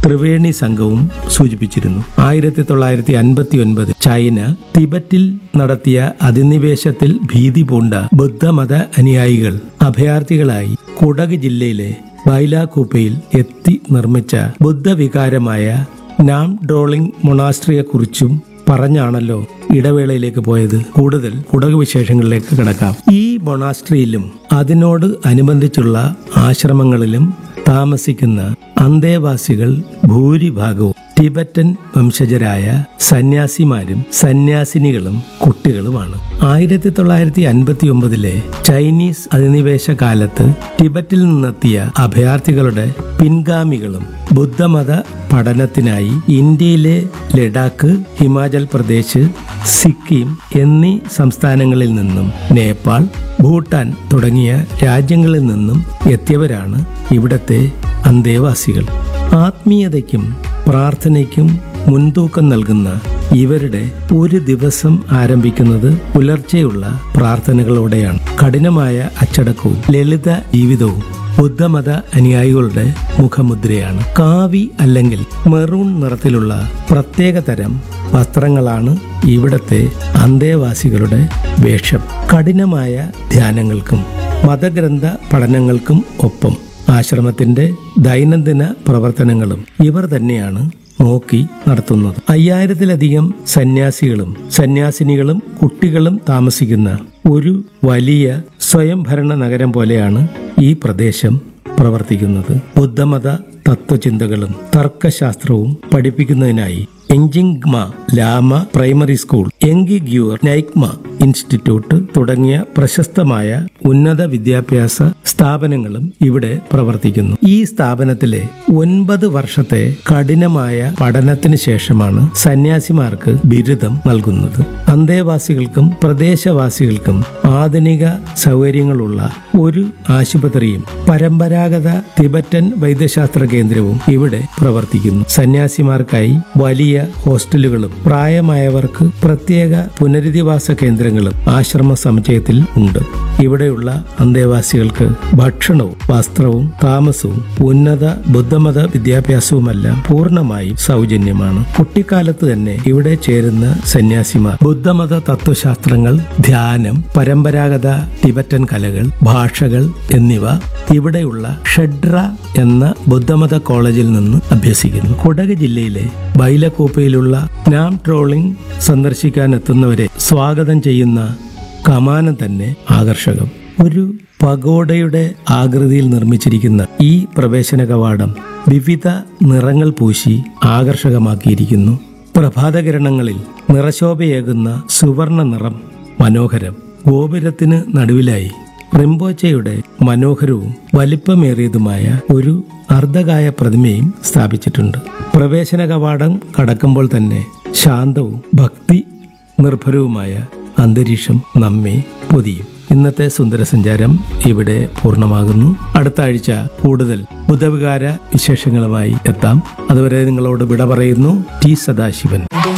ത്രിവേണി സംഘവും സൂചിപ്പിച്ചിരുന്നു ആയിരത്തി തൊള്ളായിരത്തി അൻപത്തി ഒൻപത് ചൈന തിബറ്റിൽ നടത്തിയ അധിനിവേശത്തിൽ ഭീതി പൂണ്ട ബുദ്ധമത അനുയായികൾ അഭയാർത്ഥികളായി കുടക് ജില്ലയിലെ ബൈലാകൂപ്പയിൽ എത്തി നിർമ്മിച്ച ബുദ്ധവികാരമായ നാം ഡ്രോളിംഗ് മൊണാസ്ട്രിയെക്കുറിച്ചും പറഞ്ഞാണല്ലോ ഇടവേളയിലേക്ക് പോയത് കൂടുതൽ കുടക് വിശേഷങ്ങളിലേക്ക് കിടക്കാം ഈ മൊണാസ്ട്രിയിലും അതിനോട് അനുബന്ധിച്ചുള്ള ആശ്രമങ്ങളിലും താമസിക്കുന്ന അന്തേവാസികൾ ഭൂരിഭാഗവും ടിബറ്റൻ വംശജരായ സന്യാസിമാരും സന്യാസിനികളും കുട്ടികളുമാണ് ആയിരത്തി തൊള്ളായിരത്തി അൻപത്തി ഒമ്പതിലെ ചൈനീസ് അധിനിവേശ കാലത്ത് ടിബറ്റിൽ നിന്നെത്തിയ അഭയാർത്ഥികളുടെ പിൻഗാമികളും ബുദ്ധമത പഠനത്തിനായി ഇന്ത്യയിലെ ലഡാക്ക് ഹിമാചൽ പ്രദേശ് സിക്കിം എന്നീ സംസ്ഥാനങ്ങളിൽ നിന്നും നേപ്പാൾ ഭൂട്ടാൻ തുടങ്ങിയ രാജ്യങ്ങളിൽ നിന്നും എത്തിയവരാണ് ഇവിടത്തെ അന്തേവാസികൾ ആത്മീയതയ്ക്കും പ്രാർത്ഥനയ്ക്കും മുൻതൂക്കം നൽകുന്ന ഇവരുടെ ഒരു ദിവസം ആരംഭിക്കുന്നത് പുലർച്ചെയുള്ള പ്രാർത്ഥനകളോടെയാണ് കഠിനമായ അച്ചടക്കവും ലളിത ജീവിതവും ബുദ്ധമത അനുയായികളുടെ മുഖമുദ്രയാണ് കാവി അല്ലെങ്കിൽ മെറൂൺ നിറത്തിലുള്ള പ്രത്യേക തരം വസ്ത്രങ്ങളാണ് ഇവിടത്തെ അന്തേവാസികളുടെ വേഷം കഠിനമായ ധ്യാനങ്ങൾക്കും മതഗ്രന്ഥ പഠനങ്ങൾക്കും ഒപ്പം ആശ്രമത്തിന്റെ ദൈനംദിന പ്രവർത്തനങ്ങളും ഇവർ തന്നെയാണ് നോക്കി നടത്തുന്നത് അയ്യായിരത്തിലധികം സന്യാസികളും സന്യാസിനികളും കുട്ടികളും താമസിക്കുന്ന ഒരു വലിയ സ്വയംഭരണ നഗരം പോലെയാണ് ഈ പ്രദേശം പ്രവർത്തിക്കുന്നത് ബുദ്ധമത തത്വചിന്തകളും തർക്കശാസ്ത്രവും പഠിപ്പിക്കുന്നതിനായി Nyingma lama primary school Ngagyur Nyingma institute തുടങ്ങിയ പ്രശസ്തമായ ഉന്നത വിദ്യാഭ്യാസ സ്ഥാപനങ്ങളും ഇവിടെ പ്രവർത്തിക്കുന്നു ഈ സ്ഥാപനത്തിലെ ഒൻപത് വർഷത്തെ കഠിനമായ പഠനത്തിന് ശേഷമാണ് സന്യാസിമാർക്ക് ബിരുദം നൽകുന്നത് അന്തേവാസികൾക്കും പ്രദേശവാസികൾക്കും ആധുനിക സൗകര്യങ്ങളുള്ള ഒരു ആശുപത്രിയും പരമ്പരാഗത തിബറ്റൻ വൈദ്യശാസ്ത്ര കേന്ദ്രവും ഇവിടെ പ്രവർത്തിക്കുന്നു സന്യാസിമാർക്കായി വലിയ ഹോസ്റ്റലുകളും പ്രായമായവർക്ക് പ്രത്യേക പുനരധിവാസ കേന്ദ്രങ്ങളും ആശ്രമ സമുച്ചയത്തിൽ ഉണ്ട് ഇവിടെയുള്ള അന്തേവാസികൾക്ക് ഭക്ഷണവും വസ്ത്രവും താമസവും ഉന്നത ബുദ്ധമത വിദ്യാഭ്യാസവുമെല്ലാം പൂർണ്ണമായും സൗജന്യമാണ് കുട്ടിക്കാലത്ത് തന്നെ ഇവിടെ ചേരുന്ന സന്യാസിമാർ ബുദ്ധമത തത്വശാസ്ത്രങ്ങൾ ധ്യാനം പരമ്പരാഗത ടിബറ്റൻ കലകൾ ഭാഷകൾ എന്നിവ ഇവിടെയുള്ള ഷഡ്ര എന്ന ബുദ്ധമത കോളേജിൽ നിന്ന് അഭ്യസിക്കുന്നു കുടക് ജില്ലയിലെ ബൈലക്കൂപ്പയിലുള്ള നാം ട്രോളിംഗ് സന്ദർശിക്കാൻ എത്തുന്നവരെ സ്വാഗതം ചെയ്യുന്ന കമാനം തന്നെ ആകർഷകം ഒരു പഗോഡയുടെ ആകൃതിയിൽ നിർമ്മിച്ചിരിക്കുന്ന ഈ പ്രവേശന കവാടം വിവിധ നിറങ്ങൾ പൂശി ആകർഷകമാക്കിയിരിക്കുന്നു പ്രഭാതകിരണങ്ങളിൽ നിറശോഭയേകുന്ന സുവർണ നിറം മനോഹരം ഗോപുരത്തിന് നടുവിലായി റിംബോച്ചയുടെ മനോഹരവും വലിപ്പമേറിയതുമായ ഒരു അർദ്ധകായ പ്രതിമയും സ്ഥാപിച്ചിട്ടുണ്ട് പ്രവേശന കവാടം കടക്കുമ്പോൾ തന്നെ ശാന്തവും ഭക്തി നിർഭരവുമായ അന്തരീക്ഷം നമ്മെ പൊതിയും ഇന്നത്തെ സുന്ദരസഞ്ചാരം ഇവിടെ പൂർണ്ണമാകുന്നു അടുത്ത ആഴ്ച കൂടുതൽ ബുധവികാര വിശേഷങ്ങളുമായി എത്താം അതുവരെ നിങ്ങളോട് വിട പറയുന്നു T Sadasivan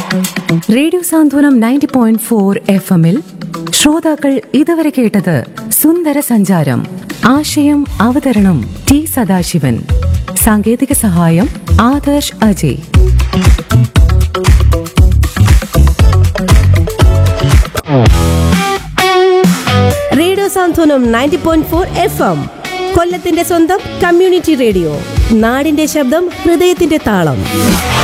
radio Santhwanam ninety point four F എമ്മിൽ ശ്രോതാക്കൾ ഇതുവരെ കേട്ടത് സുന്ദര സഞ്ചാരം ആശയം അവതരണം ടി സദാശിവൻ സാങ്കേതിക സഹായം Adarsh Ajay radio Santhwanam ninety point four F M കൊല്ലത്തിന്റെ സ്വന്തം കമ്മ്യൂണിറ്റി റേഡിയോ നാടിന്റെ ശബ്ദം ഹൃദയത്തിന്റെ താളം